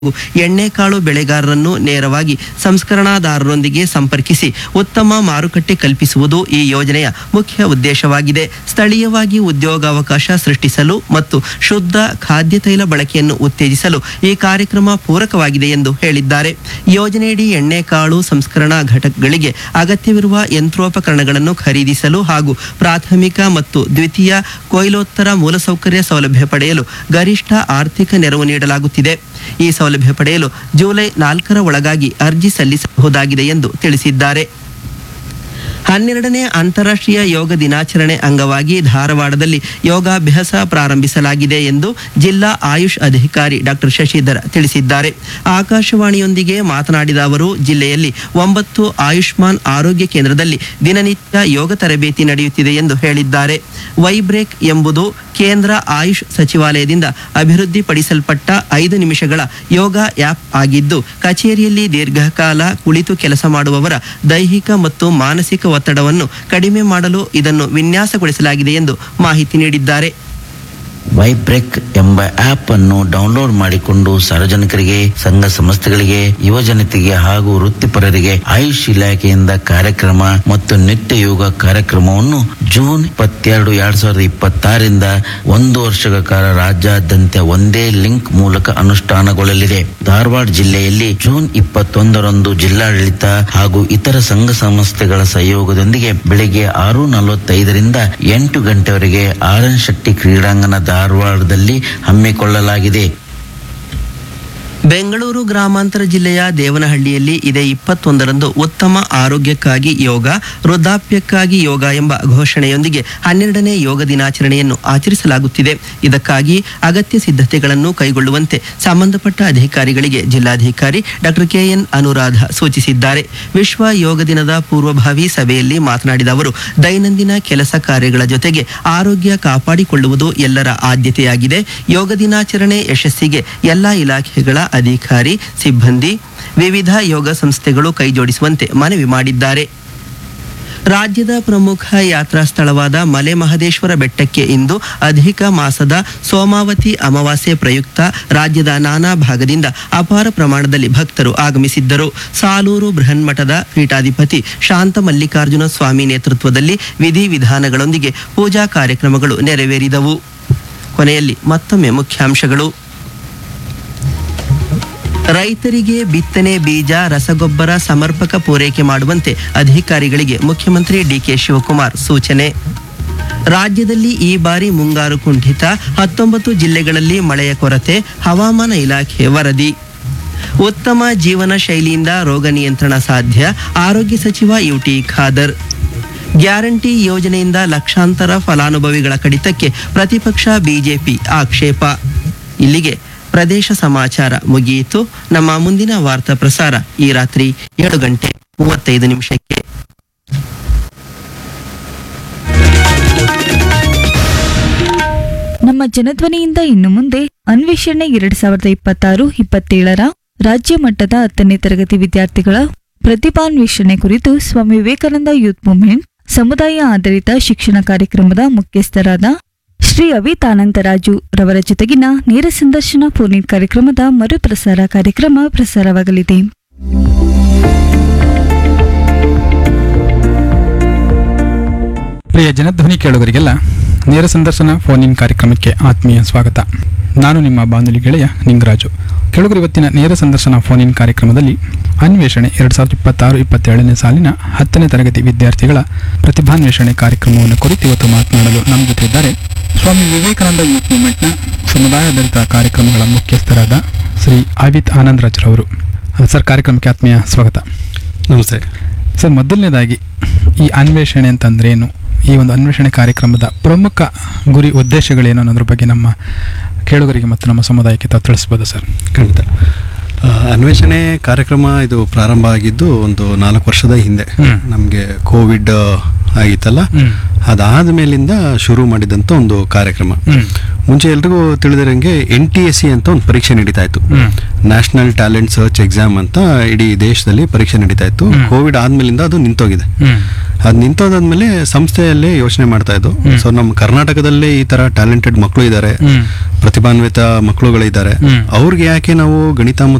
ಹಾಗೂ ಎಣ್ಣೆಕಾಳು ಬೆಳೆಗಾರರನ್ನು ನೇರವಾಗಿ ಸಂಸ್ಕರಣಾದಾರರೊಂದಿಗೆ ಸಂಪರ್ಕಿಸಿ ಉತ್ತಮ ಮಾರುಕಟ್ಟೆ ಕಲ್ಪಿಸುವುದು ಈ ಯೋಜನೆಯ ಮುಖ್ಯ ಉದ್ದೇಶವಾಗಿದೆ ಸ್ಥಳೀಯವಾಗಿ ಉದ್ಯೋಗಾವಕಾಶ ಸೃಷ್ಟಿಸಲು ಮತ್ತು ಶುದ್ಧ ಖಾದ್ಯ ತೈಲ ಬಳಕೆಯನ್ನು ಉತ್ತೇಜಿಸಲು ಈ ಕಾರ್ಯಕ್ರಮ ಪೂರಕವಾಗಿದೆ ಎಂದು ಹೇಳಿದ್ದಾರೆ ಯೋಜನೆಯಡಿ ಎಣ್ಣೆಕಾಳು ಸಂಸ್ಕರಣಾ ಘಟಕಗಳಿಗೆ ಅಗತ್ಯವಿರುವ ಯಂತ್ರೋಪಕರಣಗಳನ್ನು ಖರೀದಿಸಲು ಹಾಗೂ ಪ್ರಾಥಮಿಕ ಮತ್ತು ದ್ವಿತೀಯ ಕೊಯ್ಲೋತ್ತರ ಮೂಲಸೌಕರ್ಯ ಸೌಲಭ್ಯ ಪಡೆಯಲು ಗರಿಷ್ಠ ಆರ್ಥಿಕ ನೆರವು ನೀಡಲಾಗುತ್ತಿದೆ ಈ ಸೌಲಭ್ಯ ಪಡೆಯಲು ಜುಲೈ ನಾಲ್ಕರ ಒಳಗಾಗಿ ಅರ್ಜಿ ಸಲ್ಲಿಸಬಹುದಾಗಿದೆ ಎಂದು ತಿಳಿಸಿದ್ದಾರೆ ಹನ್ನೆರಡನೇ ಅಂತಾರಾಷ್ಟ್ರೀಯ ಯೋಗ ದಿನಾಚರಣೆ ಅಂಗವಾಗಿ ಧಾರವಾಡದಲ್ಲಿ ಯೋಗಾಭ್ಯಾಸ ಪ್ರಾರಂಭಿಸಲಾಗಿದೆ ಎಂದು ಜಿಲ್ಲಾ ಆಯುಷ್ ಅಧಿಕಾರಿ ಡಾಕ್ಟರ್ ಶಶಿಧರ್ ತಿಳಿಸಿದ್ದಾರೆ ಆಕಾಶವಾಣಿಯೊಂದಿಗೆ ಮಾತನಾಡಿದ ಅವರು ಜಿಲ್ಲೆಯಲ್ಲಿ ಒಂಬತ್ತು ಆಯುಷ್ಮಾನ್ ಆರೋಗ್ಯ ಕೇಂದ್ರದಲ್ಲಿ ದಿನನಿತ್ಯ ಯೋಗ ತರಬೇತಿ ನಡೆಯುತ್ತಿದೆ ಎಂದು ಹೇಳಿದ್ದಾರೆ ವೈಬ್ರೇಕ್ ಎಂಬುದು ಕೇಂದ್ರ ಆಯುಷ್ ಸಚಿವಾಲಯದಿಂದ ಅಭಿವೃದ್ಧಿಪಡಿಸಲ್ಪಟ್ಟ ಐದು ನಿಮಿಷಗಳ ಯೋಗ ಆ್ಯಪ್ ಆಗಿದ್ದು ಕಚೇರಿಯಲ್ಲಿ ದೀರ್ಘಕಾಲ ಕುಳಿತು ಕೆಲಸ ಮಾಡುವವರ ದೈಹಿಕ ಮತ್ತು ಮಾನಸಿಕ ಒತ್ತಡವನ್ನು ಕಡಿಮೆ ಮಾಡಲು ಇದನ್ನು ವಿನ್ಯಾಸಗೊಳಿಸಲಾಗಿದೆ ಎಂದು ಮಾಹಿತಿ ನೀಡಿದ್ದಾರೆ ವೈಬ್ರೆಕ್ ಎಂಬ ಆಪ್ ಅನ್ನು ಡೌನ್ಲೋಡ್ ಮಾಡಿಕೊಂಡು ಸಾರ್ವಜನಿಕರಿಗೆ ಸಂಘ ಸಂಸ್ಥೆಗಳಿಗೆ ಯುವಜನತೆಗೆ ಹಾಗೂ ವೃತ್ತಿಪರರಿಗೆ ಆಯುಷ್ ಇಲಾಖೆಯಿಂದ ಕಾರ್ಯಕ್ರಮ ಮತ್ತು ನಿತ್ಯ ಯೋಗ ಕಾರ್ಯಕ್ರಮವನ್ನು ಜೂನ್ ಇಪ್ಪತ್ತೆರಡು ಎರಡ್ ಸಾವಿರದ ಇಪ್ಪತ್ತಾರರಿಂದ ಒಂದು ವರ್ಷಗಳ ಕಾಲ ರಾಜ್ಯಾದ್ಯಂತ ಒಂದೇ ಲಿಂಕ್ ಮೂಲಕ ಅನುಷ್ಠಾನಗೊಳ್ಳಲಿದೆ ಧಾರವಾಡ ಜಿಲ್ಲೆಯಲ್ಲಿ ಜೂನ್ ಇಪ್ಪತ್ತೊಂದರಂದು ಜಿಲ್ಲಾಡಳಿತ ಹಾಗೂ ಇತರ ಸಂಘ ಸಂಸ್ಥೆಗಳ ಸಹಯೋಗದೊಂದಿಗೆ ಬೆಳಿಗ್ಗೆ ಆರು ನಲವತ್ತೈದರಿಂದ ಎಂಟು ಗಂಟೆವರೆಗೆ ಆರ್ ಎನ್ ಶೆಟ್ಟಿ ಕ್ರೀಡಾಂಗಣ ಧಾರವಾಡದಲ್ಲಿ ಹಮ್ಮಿಕೊಳ್ಳಲಾಗಿದೆ ಬೆಂಗಳೂರು ಗ್ರಾಮಾಂತರ ಜಿಲ್ಲೆಯ ದೇವನಹಳ್ಳಿಯಲ್ಲಿ ಇದೇ ಇಪ್ಪತ್ತೊಂದರಂದು ಉತ್ತಮ ಆರೋಗ್ಯಕ್ಕಾಗಿ ಯೋಗ ವೃದ್ಧಾಪ್ಯಕ್ಕಾಗಿ ಯೋಗ ಎಂಬ ಘೋಷಣೆಯೊಂದಿಗೆ ಹನ್ನೆರಡನೇ ಯೋಗ ದಿನಾಚರಣೆಯನ್ನು ಆಚರಿಸಲಾಗುತ್ತಿದೆ ಇದಕ್ಕಾಗಿ ಅಗತ್ಯ ಸಿದ್ಧತೆಗಳನ್ನು ಕೈಗೊಳ್ಳುವಂತೆ ಸಂಬಂಧಪಟ್ಟ ಅಧಿಕಾರಿಗಳಿಗೆ ಜಿಲ್ಲಾಧಿಕಾರಿ ಡಾಕ್ಟರ್ ಕೆಎನ್ ಅನುರಾಧ ಸೂಚಿಸಿದ್ದಾರೆ ವಿಶ್ವ ಯೋಗ ದಿನದ ಪೂರ್ವಭಾವಿ ಸಭೆಯಲ್ಲಿ ಮಾತನಾಡಿದ ಅವರು ದೈನಂದಿನ ಕೆಲಸ ಕಾರ್ಯಗಳ ಜೊತೆಗೆ ಆರೋಗ್ಯ ಕಾಪಾಡಿಕೊಳ್ಳುವುದು ಎಲ್ಲರ ಆದ್ಯತೆಯಾಗಿದೆ ಯೋಗ ದಿನಾಚರಣೆ ಯಶಸ್ಸಿಗೆ ಎಲ್ಲಾ ಇಲಾಖೆಗಳ ಅಧಿಕಾರಿ ಸಿಬ್ಬಂದಿ ವಿವಿಧ ಯೋಗ ಸಂಸ್ಥೆಗಳು ಕೈಜೋಡಿಸುವಂತೆ ಮನವಿ ಮಾಡಿದ್ದಾರೆ ರಾಜ್ಯದ ಪ್ರಮುಖ ಯಾತ್ರಾ ಸ್ಥಳವಾದ ಮಲೆ ಮಹದೇಶ್ವರ ಬೆಟ್ಟಕ್ಕೆ ಇಂದು ಅಧಿಕ ಮಾಸದ ಸೋಮಾವತಿ ಅಮಾವಾಸ್ಯೆ ಪ್ರಯುಕ್ತ ರಾಜ್ಯದ ನಾನಾ ಭಾಗದಿಂದ ಅಪಾರ ಪ್ರಮಾಣದಲ್ಲಿ ಭಕ್ತರು ಆಗಮಿಸಿದ್ದರು ಸಾಲೂರು ಬೃಹನ್ಮಠದ ಪೀಠಾಧಿಪತಿ ಶಾಂತ ಮಲ್ಲಿಕಾರ್ಜುನ ಸ್ವಾಮಿ ನೇತೃತ್ವದಲ್ಲಿ ವಿಧಿವಿಧಾನಗಳೊಂದಿಗೆ ಪೂಜಾ ಕಾರ್ಯಕ್ರಮಗಳು ನೆರವೇರಿದವು ಕೊನೆಯಲ್ಲಿ ಮತ್ತೊಮ್ಮೆ ಮುಖ್ಯಾಂಶಗಳು ರೈತರಿಗೆ ಬಿತ್ತನೆ ಬೀಜ ರಸಗೊಬ್ಬರ ಸಮರ್ಪಕ ಪೂರೈಕೆ ಮಾಡುವಂತೆ ಅಧಿಕಾರಿಗಳಿಗೆ ಮುಖ್ಯಮಂತ್ರಿ ಡಿಕೆ ಶಿವಕುಮಾರ್ ಸೂಚನೆ ರಾಜ್ಯದಲ್ಲಿ ಈ ಬಾರಿ ಮುಂಗಾರು ಕುಂಠಿತ ಹತ್ತೊಂಬತ್ತು ಜಿಲ್ಲೆಗಳಲ್ಲಿ ಮಳೆಯ ಕೊರತೆ ಹವಾಮಾನ ಇಲಾಖೆ ವರದಿ ಉತ್ತಮ ಜೀವನ ಶೈಲಿಯಿಂದ ರೋಗ ನಿಯಂತ್ರಣ ಸಾಧ್ಯ ಆರೋಗ್ಯ ಸಚಿವ ಯುಟಿ ಖಾದರ್ ಗ್ಯಾರಂಟಿ ಯೋಜನೆಯಿಂದ ಲಕ್ಷಾಂತರ ಫಲಾನುಭವಿಗಳ ಕಡಿತಕ್ಕೆ ಪ್ರತಿಪಕ್ಷ ಬಿಜೆಪಿ ಆಕ್ಷೇಪ ಇಲ್ಲಿಗೆ ಪ್ರದೇಶ ಸಮಾಚಾರ ಮುಗಿಯಿತು ನಮ್ಮ ಮುಂದಿನ ವಾರ್ತಾ ಪ್ರಸಾರ ಈ ರಾತ್ರಿ ಏಳು ಗಂಟೆ ಮೂವತ್ತೈದು ನಿಮಿಷಕ್ಕೆ ನಮ್ಮ ಜನಧ್ವನಿಯಿಂದ ಇನ್ನು ಮುಂದೆ ಅನ್ವೇಷಣೆ ಎರಡ್ ಸಾವಿರದ ಇಪ್ಪತ್ತಾರು ಇಪ್ಪತ್ತೇಳರ ರಾಜ್ಯ ಮಟ್ಟದ ಹತ್ತನೇ ತರಗತಿ ವಿದ್ಯಾರ್ಥಿಗಳ ಪ್ರತಿಭಾನ್ವೇಷಣೆ ಕುರಿತು ಸ್ವಾಮಿ ವಿವೇಕಾನಂದ ಯೂತ್ ಮೂವ್ಮೆಂಟ್ ಸಮುದಾಯ ಆಧಾರಿತ ಶಿಕ್ಷಣ ಕಾರ್ಯಕ್ರಮದ ಮುಖ್ಯಸ್ಥರಾದ ಶ್ರೀ ಅವಿತಾನಂದರಾಜು ರವರ ಜೊತೆಗಿನ ನೇರ ಸಂದರ್ಶನ ಫೋನ್ ಇನ್ ಕಾರ್ಯಕ್ರಮದ ಮರುಪ್ರಸಾರ ಕಾರ್ಯಕ್ರಮ ಪ್ರಸಾರವಾಗಲಿದೆ ಪ್ರಿಯ ಜನಧ್ವನಿ ಕೇಳುಗರಿಗೆಲ್ಲ ನೇರ ಸಂದರ್ಶನ ಫೋನ್ ಇನ್ ಕಾರ್ಯಕ್ರಮಕ್ಕೆ ಆತ್ಮೀಯ ಸ್ವಾಗತ ನಾನು ನಿಮ್ಮ ಬಾನುಲಿ ಗೆಳೆಯ ನಿಂಗರಾಜು ಕೆಳಗರು ಇವತ್ತಿನ ನೇರ ಸಂದರ್ಶನ ಫೋನ್ ಇನ್ ಕಾರ್ಯಕ್ರಮದಲ್ಲಿ ಅನ್ವೇಷಣೆ ಎರಡು ಸಾವಿರದ ಇಪ್ಪತ್ತಾರು ಇಪ್ಪತ್ತೇಳನೇ ಸಾಲಿನ ಹತ್ತನೇ ತರಗತಿ ವಿದ್ಯಾರ್ಥಿಗಳ ಪ್ರತಿಭಾನ್ವೇಷಣೆ ಕಾರ್ಯಕ್ರಮವನ್ನು ಕುರಿತು ಇವತ್ತು ಮಾತನಾಡಲು ನಮ್ಮ ಜೊತೆ ಇದ್ದಾರೆ ಸ್ವಾಮಿ ವಿವೇಕಾನಂದ ಯೂತ್ ಮೂವ್ಮೆಂಟ್ನ ಸಮುದಾಯಾಧಾರಿತ ಕಾರ್ಯಕ್ರಮಗಳ ಮುಖ್ಯಸ್ಥರಾದ ಶ್ರೀ ಆವಿತ್ ಆನಂದರಾಜ್ರವರು ಸರ್ ಕಾರ್ಯಕ್ರಮಕ್ಕೆ ಆತ್ಮೀಯ ಸ್ವಾಗತ ನಮಸ್ತೆ ಸರ್ ಮೊದಲನೇದಾಗಿ ಈ ಅನ್ವೇಷಣೆ ಅಂತಂದ್ರೇನು ಈ ಒಂದು ಅನ್ವೇಷಣೆ ಕಾರ್ಯಕ್ರಮದ ಪ್ರಮುಖ ಗುರಿ ಉದ್ದೇಶಗಳೇನು ಅನ್ನೋದ್ರ ಬಗ್ಗೆ ನಮ್ಮ ಕೇಳುಗರಿಗೆ ಮತ್ತು ನಮ್ಮ ಸಮುದಾಯಕ್ಕೆ ತಾವು ತಿಳಿಸ್ಬೋದು ಸರ್ ಖಂಡಿತ ಆ, ಅನ್ವೇಷಣೆ ಕಾರ್ಯಕ್ರಮ ಇದು ಪ್ರಾರಂಭ ಆಗಿದ್ದು ಒಂದು ನಾಲ್ಕು ವರ್ಷದ ಹಿಂದೆ ಹ್ಮ್. ನಮಗೆ ಕೋವಿಡ್ ಆಗಿತ್ತಲ್ಲ ಹ್ಮ್. ಅದಾದ ಮೇಲಿಂದ ಶುರು ಮಾಡಿದಂಥ ಒಂದು ಕಾರ್ಯಕ್ರಮ ಹ್ಮ್. ಮುಂಚೆ ಎಲ್ರಿಗೂ ತಿಳಿದಿರಂಗೆ ಎನ್ ಟಿ ಎಸ್ ಸಿ ಅಂತ ಒಂದು ಪರೀಕ್ಷೆ ನಡೀತಾ ಇತ್ತು ಹ್ಮ್. ನ್ಯಾಷನಲ್ ಟ್ಯಾಲೆಂಟ್ ಸರ್ಚ್ ಎಕ್ಸಾಮ್ ಅಂತ ಇಡೀ ದೇಶದಲ್ಲಿ ಪರೀಕ್ಷೆ ನಡೀತಾ ಇತ್ತು ಹ್ಮ್. ಕೋವಿಡ್ ಆದ್ಮೇಲಿಂದ ಅದು ನಿಂತೋಗಿದೆ ಹ್ಮ್. ಅದು ನಿಂತೋದಾದ್ಮೇಲೆ ಸಂಸ್ಥೆಯಲ್ಲೇ ಯೋಚನೆ ಮಾಡ್ತಾ ಇದ್ದು ಹ್ಮ್. ಸೊ ನಮ್ಮ ಕರ್ನಾಟಕದಲ್ಲೇ ಈ ತರ ಟ್ಯಾಲೆಂಟೆಡ್ ಮಕ್ಕಳು ಇದ್ದಾರೆ ಹ್ಮ್. ಪ್ರತಿಭಾನ್ವಿತ ಮಕ್ಕಳುಗಳಿದ್ದಾರೆ ಹ್ಮ್. ಅವ್ರಿಗೆ ಯಾಕೆ ನಾವು ಗಣಿತ